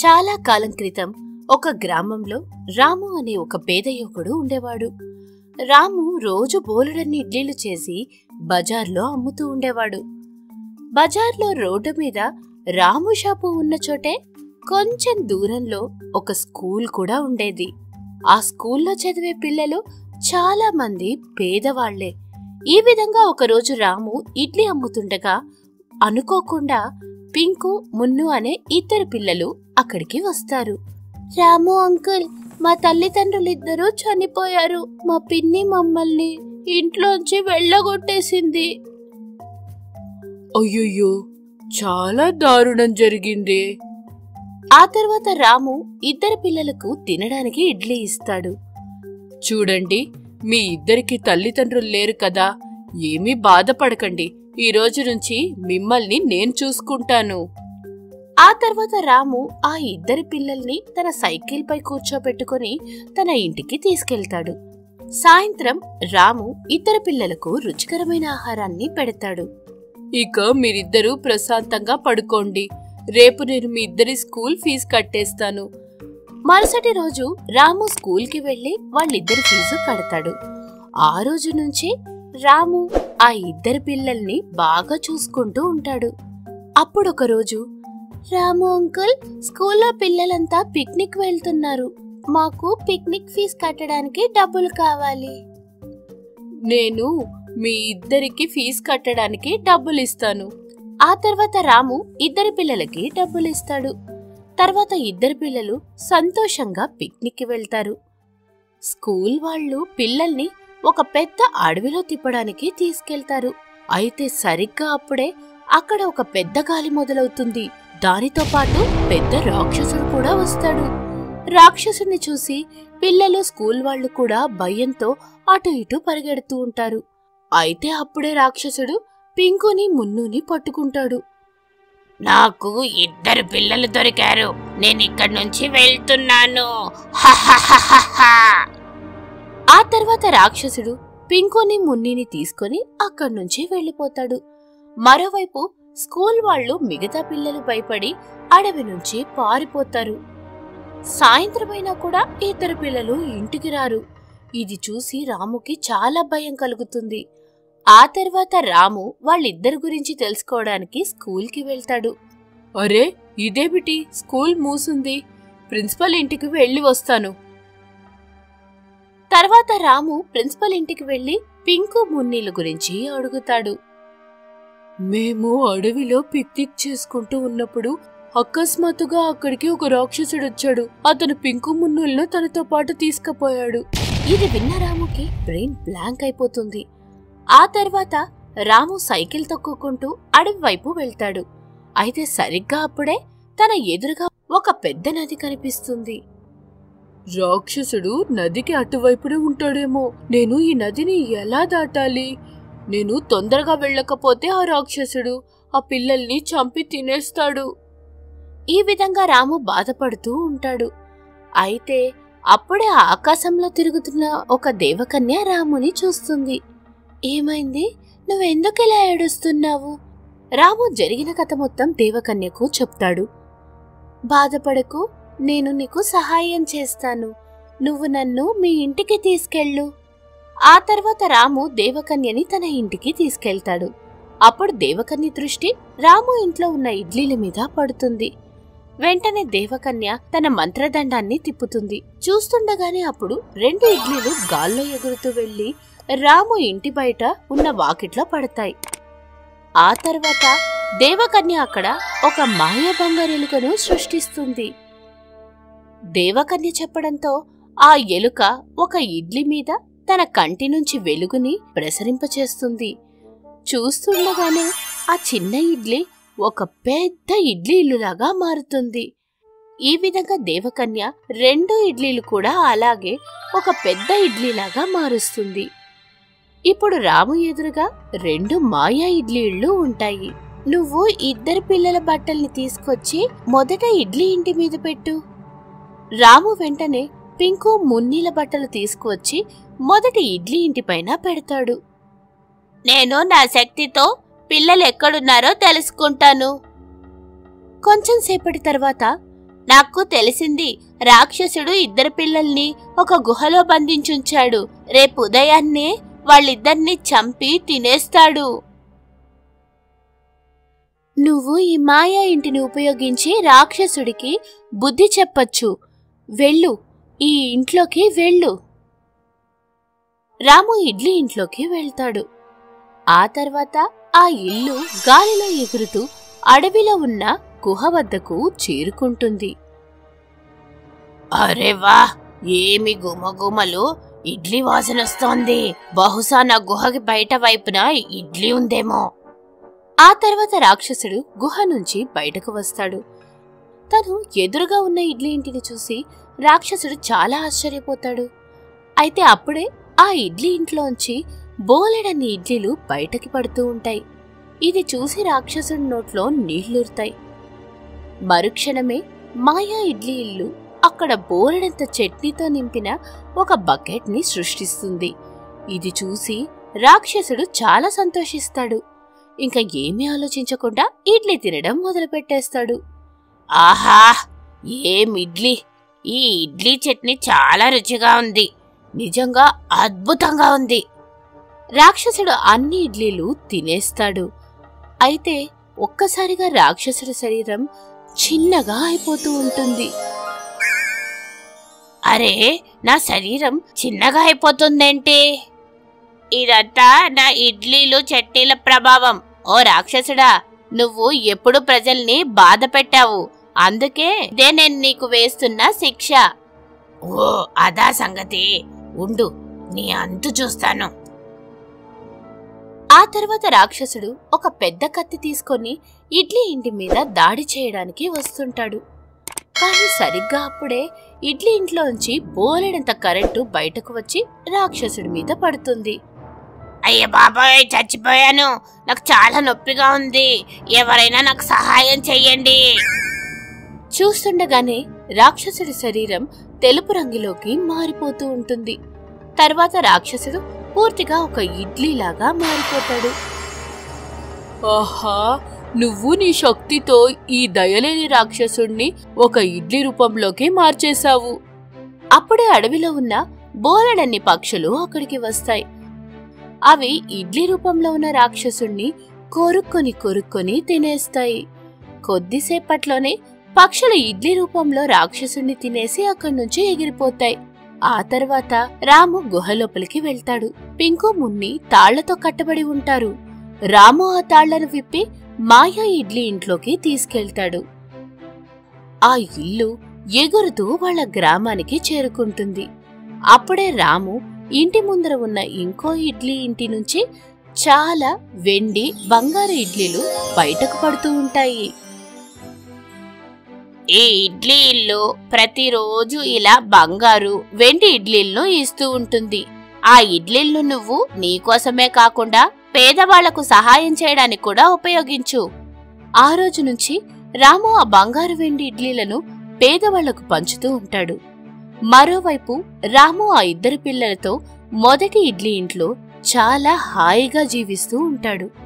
చాలా కాలం క్రితం ఒక గ్రామంలో రాము అనే ఒక పేద యువకుడు ఉండేవాడు రాము రోజు బోలెడన్ని ఇడ్లీలు చేసి బజార్లో అమ్ముతూ ఉండేవాడు బజార్లో రోడ్డు మీద రాము షాపు ఉన్న చోటే కొంచెం దూరంలో ఒక స్కూల్ కూడా ఉండేది ఆ స్కూల్లో చదివే పిల్లలు చాలా మంది పేదవాళ్లే ఈ విధంగా ఒకరోజు రాము ఇడ్లీ అమ్ముతుండగా అనుకోకుండా పింకు మున్ను అనే ఇద్దరు పిల్లలు అక్కడికి వస్తారు రాము అంకుల్ మా తల్లిదండ్రులిద్దరూ చనిపోయారు మా పిన్ని మమ్మల్ని ఇంట్లోంచి వెళ్ళగొట్టేసింది అయ్యయ్యో చాలా దారుణం జరిగింది ఆ తర్వాత రాము ఇద్దరు పిల్లలకు తినడానికి ఇడ్లీ ఇస్తాడు చూడండి మీ ఇద్దరికి తల్లిదండ్రులు లేరు కదా ఏమీ బాధపడకండి ఈ రోజు నుంచి మిమ్మల్ని నేను చూసుకుంటాను ఆ తర్వాత రాము ఆ ఇద్దరి పిల్లల్ని తన సైకిల్ పై కూర్చోబెట్టుకుని తన ఇంటికి తీసుకెళ్తాడు సాయంత్రం రాము ఇద్దరు పిల్లలకు రుచికరమైన ఆహారాన్ని పెడతాడు ఇక మీరిద్దరూ ప్రశాంతంగా పడుకోండి రేపు నేను మీ ఇద్దరి స్కూల్ ఫీజు కట్టేస్తాను మరుసటి రోజు రాము స్కూల్కి వెళ్లి వాళ్ళిద్దరి ఫీజు కడతాడు ఆ రోజు నుంచి రాము ఆ ఇద్దరి పిల్లల్ని బాగా చూసుకుంటూ ఉంటాడు అప్పుడొక రోజు రాము అంకుల్ స్కూల్లో పిల్లలంతా పిక్నిక్ వెళ్తున్నారు మాకు పిక్నిక్ ఫీజు కట్టడానికి డబ్బులు కావాలి నేను మీ ఇద్దరికి ఫీజు కట్టడానికి డబ్బులు ఇస్తాను ఆ తర్వాత రాము ఇద్దరి పిల్లలకి డబ్బులు ఇస్తాడు తర్వాత ఇద్దరు పిల్లలు సంతోషంగా పిక్నిక్కి వెళ్తారు స్కూల్ వాళ్ళు పిల్లల్ని ఒక పెద్ద అడవిలో తిప్పడానికి తీసుకెళ్తారు అయితే సరిగ్గా అప్పుడే అక్కడ ఒక పెద్ద గాలి మొదలవుతుంది దానితో పాటు పెద్ద రాక్షసుడు కూడా వస్తాడు రాక్షసుని చూసి పిల్లలు స్కూల్ వాళ్ళు కూడా భయంతో అటు ఇటు పరిగెడుతూ ఉంటారు అయితే అప్పుడే రాక్షసుడు పింకుని మున్నుని పట్టుకుంటాడు నాకు ఇద్దరు పిల్లలు దొరికారు నేను ఇక్కడి నుంచి వెళ్తున్నాను ఆ తర్వాత రాక్షసుడు పింకుని మున్నిని తీసుకొని అక్కడి నుంచి వెళ్ళిపోతాడు మరోవైపు స్కూల్ వాళ్ళు మిగతా పిల్లలు భయపడి అడవి నుంచి పారిపోతారు సాయంత్రమైనా కూడా ఇద్దరు పిల్లలు ఇంటికి రారు ఇది చూసి రాముకి చాలా భయం కలుగుతుంది ఆ తర్వాత రాము వాళ్ళిద్దరి గురించి తెలుసుకోవడానికి స్కూల్కి వెళ్తాడు అరే ఇదేమిటి స్కూల్ మూసుంది ప్రిన్సిపల్ ఇంటికి వెళ్ళి వస్తాను తర్వాత రాము ప్రిన్సిపల్ ఇంటికి వెళ్లి పింకు మున్నీల గురించి అడుగుతాడు మేము అడవిలో పిక్నిక్ చేసుకుంటూ ఉన్నప్పుడు అకస్మాత్తుగా అక్కడికి ఒక రాక్షసుడు వచ్చాడు అతను పింకు మున్నులను తనతో పాటు తీసుకుపోయాడు ఇది విన్న రాముకి బ్రెయిన్ బ్లాంక్ అయిపోతుంది ఆ తర్వాత రాము సైకిల్ తొక్కుకుంటూ అడవి వైపు వెళ్తాడు అయితే సరిగ్గా అప్పుడే తన ఎదురుగా ఒక పెద్ద నది కనిపిస్తుంది రాక్షసుడు నదికి అటువైపునే ఉంటాడేమో నేను ఈ నదిని ఎలా దాటాలి నేను తొందరగా వెళ్ళకపోతే ఆ రాక్షసుడు ఆ పిల్లల్ని చంపి తినేస్తాడు ఈ విధంగా రాము బాధపడుతూ ఉంటాడు అయితే అప్పుడే ఆకాశంలో తిరుగుతున్న ఒక దేవకన్య రాముని చూస్తుంది ఏమైంది నువ్వెందుకు ఇలా ఏడుస్తున్నావు రాము జరిగిన కథ మొత్తం దేవకన్యకు చెప్తాడు బాధపడకు నేను నీకు సహాయం చేస్తాను నువ్వు నన్ను మీ ఇంటికి తీసుకెళ్ళు ఆ తర్వాత రాము దేవకన్యని తన ఇంటికి తీసుకెళ్తాడు అప్పుడు దేవకన్య దృష్టి రాము ఇంట్లో ఉన్న ఇడ్లీల మీద పడుతుంది వెంటనే దేవకన్య తన మంత్రదండాన్ని తిప్పుతుంది చూస్తుండగానే అప్పుడు రెండు ఇడ్లీలు గాల్లో ఎగురుతూ వెళ్లి రాము ఇంటి బయట ఉన్న వాకిట్లో పడతాయి ఆ తర్వాత దేవకన్య అక్కడ ఒక మాయ బంగారెలుకను సృష్టిస్తుంది దేవకన్య చెప్పడంతో ఆ ఎలుక ఒక ఇడ్లీ మీద తన కంటి నుంచి వెలుగుని ప్రసరింపచేస్తుంది చూస్తుండగానే ఆ చిన్న ఇడ్లీ ఒక పెద్ద ఇడ్లీ ఇల్లులాగా మారుతుంది ఈ విధంగా దేవకన్య రెండు ఇడ్లీలు కూడా అలాగే ఒక పెద్ద ఇడ్లీలాగా మారుస్తుంది ఇప్పుడు రాము ఎదురుగా రెండు మాయా ఇడ్లీ ఇళ్ళు ఉంటాయి నువ్వు ఇద్దరు పిల్లల బట్టల్ని తీసుకొచ్చి మొదట ఇడ్లీ ఇంటి మీద పెట్టు రాము వెంటనే పింకు మున్నీల బట్టలు తీసుకువచ్చి మొదటి ఇడ్లీ ఇంటి పైన పెడతాడు నేను నా శక్తితో పిల్లలు ఎక్కడున్నారో తెలుసుకుంటాను కొంచెం సేపటి తర్వాత నాకు తెలిసింది రాక్షసుడు ఇద్దరు పిల్లల్ని ఒక గుహలో బంధించుంచాడు రేపు ఉదయాన్నే వాళ్ళిద్దరిని చంపి తినేస్తాడు నువ్వు ఈ మాయా ఇంటిని ఉపయోగించి రాక్షసుడికి బుద్ధి చెప్పొచ్చు వెళ్ళు ఈ ఇంట్లోకి వెళ్ళు రాము ఇడ్లీ ఇంట్లోకి వెళ్తాడు ఆ తర్వాత ఆ ఇల్లు గాలిలో ఎగురుతూ అడవిలో ఉన్న గుహ వద్దకు చేరుకుంటుంది అరే వా ఏమి గుమగుమలు ఇడ్లీ వాసన వస్తోంది బహుశా నా గుహకి బయట వైపున ఇడ్లీ ఉందేమో ఆ తర్వాత రాక్షసుడు గుహ నుంచి బయటకు వస్తాడు తను ఎదురుగా ఉన్న ఇడ్లీ ఇంటిని చూసి రాక్షసుడు చాలా ఆశ్చర్యపోతాడు అయితే అప్పుడే ఆ ఇడ్లీ ఇంట్లోంచి బోలెడన్ని ఇడ్లీలు బయటకి పడుతూ ఉంటాయి ఇది చూసి రాక్షసుడి నోట్లో నీళ్లూరుతాయి మరుక్షణమే మాయా ఇడ్లీ ఇల్లు అక్కడ బోలెడంత చట్నీతో నింపిన ఒక బకెట్ని సృష్టిస్తుంది ఇది చూసి రాక్షసుడు చాలా సంతోషిస్తాడు ఇంకా ఏమీ ఆలోచించకుండా ఇడ్లీ తినడం మొదలుపెట్టేస్తాడు ఆహా ఏం ఇడ్లీ ఈ ఇడ్లీ చట్నీ చాలా రుచిగా ఉంది నిజంగా అద్భుతంగా ఉంది రాక్షసుడు అన్ని ఇడ్లీలు తినేస్తాడు అయితే ఒక్కసారిగా రాక్షసుడి శరీరం చిన్నగా అయిపోతూ ఉంటుంది అరే నా శరీరం చిన్నగా అయిపోతుందేంటి ఇదంతా నా ఇడ్లీలు చట్నీల ప్రభావం ఓ రాక్షసుడా నువ్వు ఎప్పుడు ప్రజల్ని బాధ పెట్టావు అందుకే ఇదే నేను నీకు వేస్తున్న శిక్ష ఓ అదా సంగతి ఉండు నీ అంతు చూస్తాను ఆ తర్వాత రాక్షసుడు ఒక పెద్ద కత్తి తీసుకొని ఇడ్లీ ఇంటి మీద దాడి చేయడానికి వస్తుంటాడు కానీ సరిగ్గా అప్పుడే ఇడ్లీ ఇంట్లోంచి బోలెడంత కరెంటు బయటకు వచ్చి రాక్షసుడి మీద పడుతుంది అయ్య బాబాయ్ చచ్చిపోయాను నాకు చాలా నొప్పిగా ఉంది ఎవరైనా నాకు సహాయం చెయ్యండి చూస్తుండగానే రాక్షసుడి శరీరం తెలుపు రంగులోకి మారిపోతూ ఉంటుంది తర్వాత రాక్షసుడు పూర్తిగా ఒక ఇడ్లీలాగా మారిపోతాడు ఆహా నువ్వు నీ శక్తితో ఈ దయలేని రాక్షసుణ్ణి ఒక ఇడ్లీ రూపంలోకి మార్చేశావు అప్పుడే అడవిలో ఉన్న బోలెడన్ని పక్షులు అక్కడికి వస్తాయి అవి ఇడ్లీ రూపంలో ఉన్న రాక్షసుణ్ణి కొరుక్కొని కొరుక్కొని తినేస్తాయి కొద్దిసేపట్లోనే పక్షులు ఇడ్లీ రూపంలో రాక్షసుణ్ణి తినేసి అక్కడి నుంచి ఎగిరిపోతాయి ఆ తర్వాత రాము గుహ లోపలికి వెళ్తాడు పింకు మున్ని తాళ్లతో కట్టబడి ఉంటారు రాము ఆ తాళ్లను విప్పి మాయా ఇడ్లీ ఇంట్లోకి తీసుకెళ్తాడు ఆ ఇల్లు ఎగురుతూ వాళ్ళ గ్రామానికి చేరుకుంటుంది అప్పుడే రాము ఇంటి ముందర ఉన్న ఇంకో ఇడ్లీ ఇంటి నుంచి చాలా వెండి బంగారు ఇడ్లీలు బయటకు పడుతూ ఉంటాయి ఈ ఇడ్లీ ఇల్లు ప్రతిరోజు ఇలా బంగారు వెండి ఇడ్లీలను ఇస్తూ ఉంటుంది ఆ ఇడ్లీలను నువ్వు నీకోసమే కాకుండా పేదవాళ్లకు సహాయం చేయడానికి కూడా ఉపయోగించు ఆ రోజు నుంచి రాము ఆ బంగారు వెండి ఇడ్లీలను పేదవాళ్లకు పంచుతూ ఉంటాడు మరోవైపు రాము ఆ ఇద్దరు పిల్లలతో మొదటి ఇడ్లీ ఇంట్లో చాలా హాయిగా జీవిస్తూ ఉంటాడు